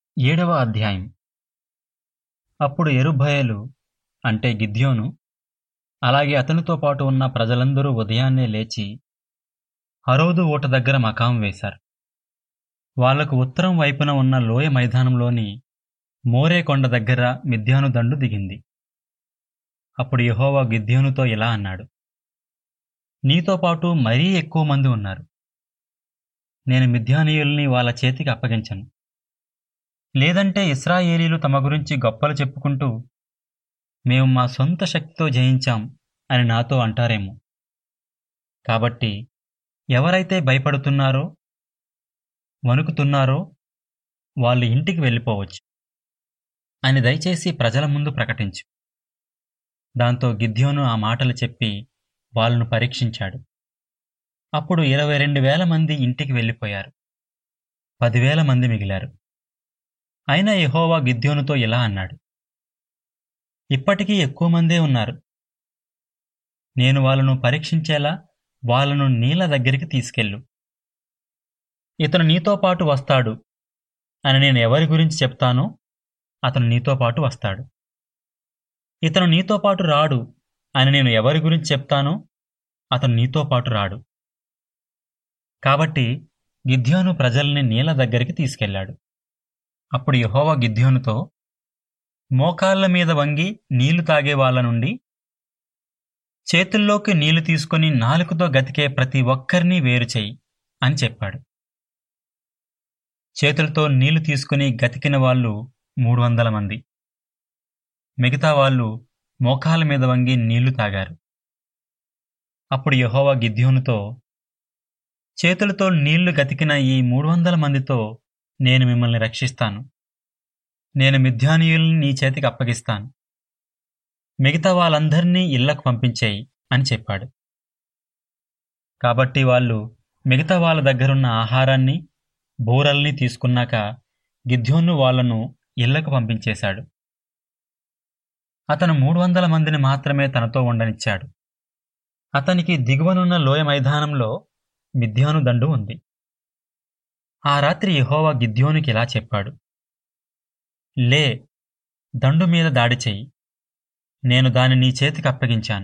ఏడవ అధ్యాయం అప్పుడు యెరుబ్బయలు అంటే గిద్యోను అలాగే అతనితో పాటు ఉన్న ప్రజలందరూ ఉదయాన్నే లేచి హరోదు ఊట దగ్గర మకాం వేశారు వాళ్లకు ఉత్తరం వైపున ఉన్న లోయ మైదానంలోని మోరే కొండ దగ్గర మిద్యాను దండు దిగింది అప్పుడు యెహోవా గిద్యోనుతో ఇలా అన్నాడు నీతో పాటు మరీ ఎక్కువ మంది ఉన్నారు నేను మిద్యానీయుల్ని వాళ్ళ చేతికి అప్పగించను లేదంటే ఇస్రాయేలీలు తమ గురించి గొప్పలు చెప్పుకుంటూ మేము మా సొంత శక్తితో జయించాం అని నాతో అంటారేమో కాబట్టి ఎవరైతే భయపడుతున్నారో వణుకుతున్నారో వాళ్ళు ఇంటికి వెళ్ళిపోవచ్చు అని దయచేసి ప్రజల ముందు ప్రకటించు దాంతో గిద్యోను ఆ మాటలు చెప్పి వాళ్ళను పరీక్షించాడు అప్పుడు ఇరవై రెండు వేల మంది ఇంటికి వెళ్ళిపోయారు పదివేల మంది మిగిలారు అయినా యెహోవా గిద్యోనుతో ఇలా అన్నాడు ఇప్పటికీ ఎక్కువ మందే ఉన్నారు నేను వాళ్ళను పరీక్షించేలా వాళ్ళను నీళ్ల దగ్గరికి తీసుకెళ్ళు ఇతను నీతో పాటు వస్తాడు అని నేను ఎవరి గురించి చెప్తానో అతను నీతో పాటు వస్తాడు ఇతను నీతో పాటు రాడు అని నేను ఎవరి గురించి చెప్తానో అతను నీతో పాటు రాడు కాబట్టి గిద్యోను ప్రజల్ని నీళ్ల దగ్గరికి తీసుకెళ్లాడు అప్పుడు యెహోవా గిద్యోనుతో మోకాళ్ల మీద వంగి నీళ్లు తాగే వాళ్ళ నుండి చేతుల్లోకి నీళ్లు తీసుకుని నాలుకతో గతికే ప్రతి ఒక్కరినీ వేరు చెయ్యి అని చెప్పాడు చేతులతో నీళ్లు తీసుకుని గతికిన వాళ్ళు మూడు వందల మంది మిగతా వాళ్ళు మోకాల మీద వంగి నీళ్లు తాగారు అప్పుడు యెహోవా గిద్యోనుతో చేతులతో నీళ్లు గతికిన ఈ మూడు వందల మందితో నేను మిమ్మల్ని రక్షిస్తాను నేను మిథ్యానీయుల్ని నీ చేతికి అప్పగిస్తాను మిగతా వాళ్ళందరినీ ఇళ్లకు పంపించేయి అని చెప్పాడు కాబట్టి వాళ్ళు మిగతా వాళ్ళ దగ్గరున్న ఆహారాన్ని బూరల్ని తీసుకున్నాక గిద్యోను వాళ్లను ఇళ్లకు పంపించేశాడు అతను మూడు వందల మందిని మాత్రమే తనతో ఉండనిచ్చాడు అతనికి దిగువనున్న లోయ మైదానంలో మిథ్యాను దండు ఉంది ఆ రాత్రి యెహోవా గిద్యోనుకి ఇలా చెప్పాడు లే దండు మీద దాడి చెయ్యి నేను దాని నీ చేతికి అప్పగించాను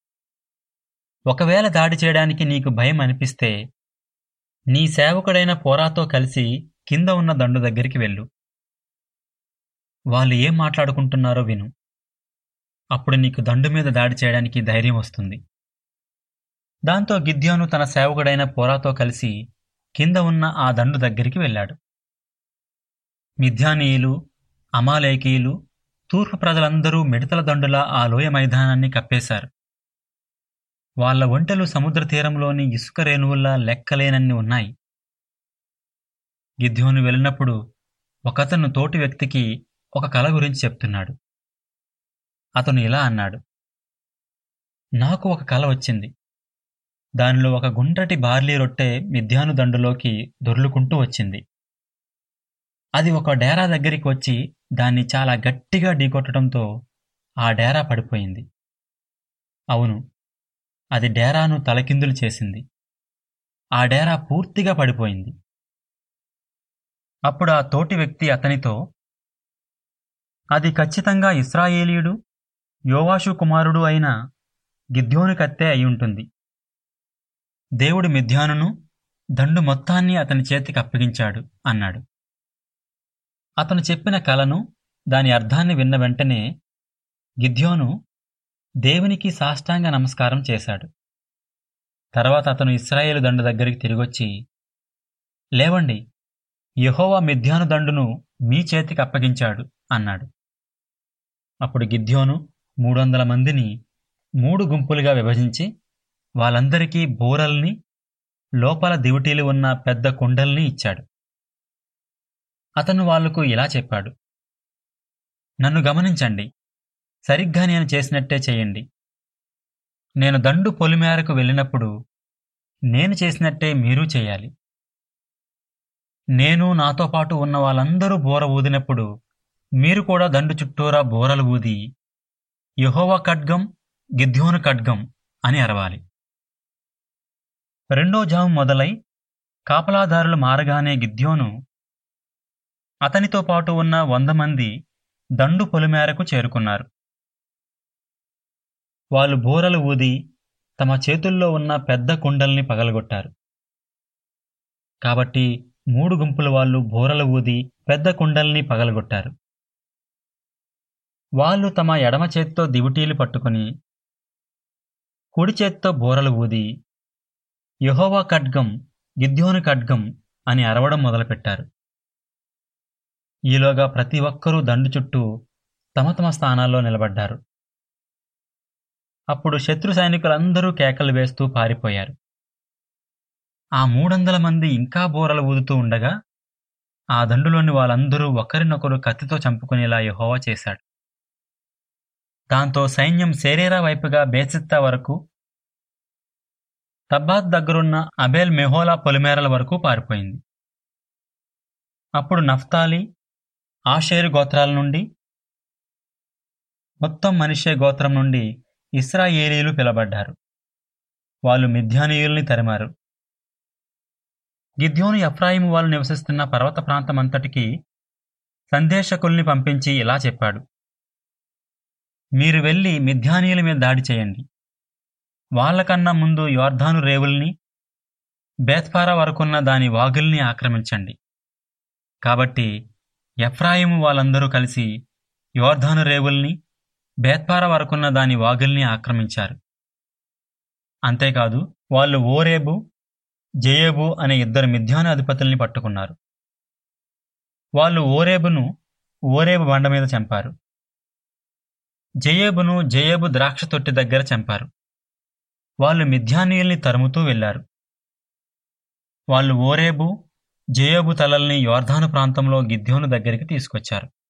ఒకవేళ దాడి చేయడానికి నీకు భయం అనిపిస్తే నీ సేవకుడైన పోరాతో కలిసి కింద ఉన్న దండు దగ్గరికి వెళ్ళు వాళ్ళు ఏం మాట్లాడుకుంటున్నారో విను అప్పుడు నీకు దండు మీద దాడి చేయడానికి ధైర్యం వస్తుంది దాంతో గిద్యోను తన సేవకుడైన పోరాతో కలిసి కింద ఉన్న ఆ దండు దగ్గరికి వెళ్ళాడు మిథ్యానీయులు అమాలేకీయులు తూర్పు ప్రజలందరూ మిడతల దండులా ఆ లోయ మైదానాన్ని కప్పేశారు వాళ్ల ఒంటెలు సముద్ర తీరంలోని ఇసుక రేణువుల్లా లెక్కలేనన్ని ఉన్నాయి గిద్యోను వెళ్ళినప్పుడు ఒకతను తోటి వ్యక్తికి ఒక కల గురించి చెప్తున్నాడు అతను ఇలా అన్నాడు నాకు ఒక కల వచ్చింది దానిలో ఒక గుండ్రటి బార్లీ రొట్టె మిథ్యాను దండులోకి దొర్లుకుంటూ వచ్చింది అది ఒక డేరా దగ్గరికి వచ్చి దాన్ని చాలా గట్టిగా ఢీకొట్టడంతో ఆ డేరా పడిపోయింది అవును అది డేరాను తలకిందులు చేసింది ఆ డేరా పూర్తిగా పడిపోయింది అప్పుడు ఆ తోటి వ్యక్తి అతనితో అది ఖచ్చితంగా ఇస్రాయేలీయుడు యోవాషు కుమారుడు అయిన గిద్యోని కత్తే అయి దేవుడు మిథ్యానును దండు మొత్తాన్ని అతని చేతికి అప్పగించాడు అన్నాడు అతను చెప్పిన కలను దాని అర్థాన్ని విన్న వెంటనే గిద్యోను దేవునికి సాష్టాంగ నమస్కారం చేశాడు తర్వాత అతను ఇస్రాయేలు దండు దగ్గరికి తిరిగొచ్చి లేవండి యహోవా మిథ్యాను దండును మీ చేతికి అప్పగించాడు అన్నాడు అప్పుడు గిద్యోను మూడు వందల మందిని మూడు గుంపులుగా విభజించి వాళ్ళందరికీ బోరల్ని లోపల దివిటీలు ఉన్న పెద్ద కుండల్ని ఇచ్చాడు అతను వాళ్లకు ఇలా చెప్పాడు నన్ను గమనించండి సరిగ్గా నేను చేసినట్టే చేయండి నేను దండు పొలిమేరకు వెళ్ళినప్పుడు నేను చేసినట్టే మీరు చేయాలి నేను నాతో పాటు ఉన్న వాళ్ళందరూ బోర ఊదినప్పుడు మీరు కూడా దండు చుట్టూరా బోరలు ఊది యహోవా ఖడ్గం గిద్యోను ఖడ్గం అని అరవాలి రెండో జాము మొదలై కాపలాదారులు మారగానే గిద్యోను అతనితో పాటు ఉన్న వంద మంది దండు పొలిమేరకు చేరుకున్నారు వాళ్ళు బోరలు ఊది తమ చేతుల్లో ఉన్న పెద్ద కుండల్ని పగలగొట్టారు కాబట్టి మూడు గుంపుల వాళ్ళు బోరలు ఊది పెద్ద కుండల్ని పగలగొట్టారు వాళ్ళు తమ ఎడమ చేత్తో దివిటీలు పట్టుకుని కుడి చేత్తో బోరలు ఊది యెహోవా ఖడ్గం గిద్యోను ఖడ్గం అని అరవడం మొదలుపెట్టారు ఈలోగా ప్రతి ఒక్కరూ దండు చుట్టూ తమ తమ స్థానాల్లో నిలబడ్డారు అప్పుడు శత్రు సైనికులందరూ కేకలు వేస్తూ పారిపోయారు ఆ మూడొందల మంది ఇంకా బోరలు ఊదుతూ ఉండగా ఆ దండులోని వాళ్ళందరూ ఒకరినొకరు కత్తితో చంపుకునేలా యెహోవా చేశాడు దాంతో సైన్యం శరీరా వైపుగా బేసిత్తా వరకు తబ్బాత్ దగ్గరున్న అబేల్ మెహోలా పొలిమేరల వరకు పారిపోయింది అప్పుడు నఫ్తాలి ఆషేరు గోత్రాల నుండి మొత్తం మనిషే గోత్రం నుండి ఇస్రాయేలీలు పిలబడ్డారు వాళ్ళు మిథ్యానీయుల్ని తరిమారు గిద్యోను ఎఫ్రాయిము వాళ్ళు నివసిస్తున్న పర్వత ప్రాంతమంతటికి సందేశకుల్ని పంపించి ఇలా చెప్పాడు మీరు వెళ్ళి మిథ్యానీయుల మీద దాడి చేయండి వాళ్ళకన్నా ముందు యోర్ధాను రేవుల్ని బేత్పారా వరకున్న దాని వాగుల్ని ఆక్రమించండి కాబట్టి ఎఫ్రాయిము వాళ్ళందరూ కలిసి యోర్ధాను రేవుల్ని బేత్పారా వరకున్న దాని వాగుల్ని ఆక్రమించారు అంతేకాదు వాళ్ళు ఓరేబు జయేబు అనే ఇద్దరు మిథ్యాను అధిపతుల్ని పట్టుకున్నారు వాళ్ళు ఓరేబును ఓరేబు బండ మీద చంపారు జయేబును జయేబు ద్రాక్ష తొట్టి దగ్గర చంపారు వాళ్ళు మిథ్యానీయుల్ని తరుముతూ వెళ్లారు వాళ్ళు ఓరేబు జయేబు తలల్ని యోర్ధాను ప్రాంతంలో గిద్యోను దగ్గరికి తీసుకొచ్చారు